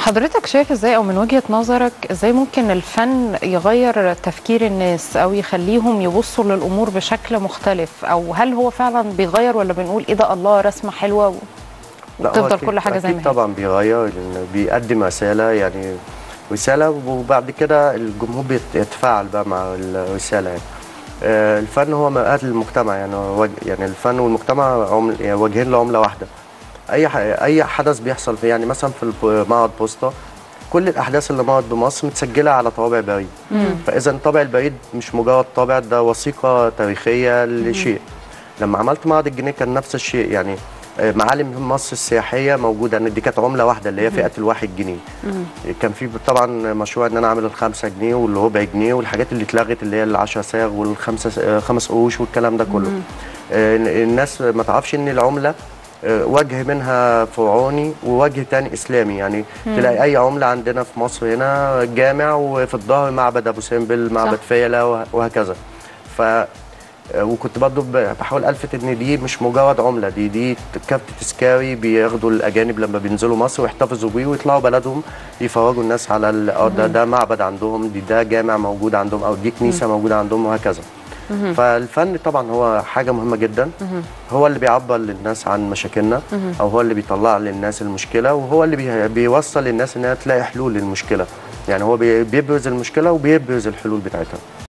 حضرتك شايف ازاي او من وجهة نظرك ازاي ممكن الفن يغير تفكير الناس او يخليهم يبصوا للامور بشكل مختلف او هل هو فعلا بيغير ولا بنقول ايه ده الله رسمة حلوة لا، هو وتفضل أكيد- كل حاجة زي أكيد ما هي طبعا بيغير لأن بيقدم رسالة يعني رسالة وبعد كده الجمهور بيتفاعل بقى مع الرسالة يعني آه، الفن هو مرآة للمجتمع يعني هو وج- يعني الفن والمجتمع عمل يعني وجهين لعملة واحدة أي ح- أي حدث بيحصل في يعني مثلا في الب- معرض بوسطة كل الأحداث اللي مرت بمصر متسجلة على طوابع بريد فإذا الطابع البريد مش مجرد طابع ده وثيقة تاريخية لشيء لما عملت معرض الجنيه كان نفس الشيء يعني آه، معالم مصر السياحيه موجوده ان دي كانت عمله واحده اللي هي فئه الواحد جنيه كان في طبعا مشروع ان انا اعمل الخمسة جنيه والربع جنيه والحاجات اللي اتلغت اللي هي العشرة ساغ والخمسة آه، خمس قروش والكلام ده كله آه، الناس ما تعرفش ان العمله آه، وجه منها فرعوني ووجه تاني اسلامي يعني تلاقي اي عمله عندنا في مصر هنا جامع وفي الظهر معبد ابو سمبل معبد فيلة وه- وهكذا ف آه، وكنت برضه ب- بحاول الفت ان دي مش مجرد عمله دي دي كارت تذكاري بياخدوا الاجانب لما بينزلوا مصر ويحتفظوا بيه ويطلعوا بلدهم يفرجوا الناس على ال- اه ده ده معبد عندهم دي ده جامع موجود عندهم او دي كنيسه موجوده عندهم وهكذا فالفن طبعا هو حاجه مهمه جدا هو اللي بيعبر للناس عن مشاكلنا او هو اللي بيطلع للناس المشكله وهو اللي بي- بيوصل للناس انها تلاقي حلول للمشكله يعني هو بي- بيبرز المشكله وبيبرز الحلول بتاعتها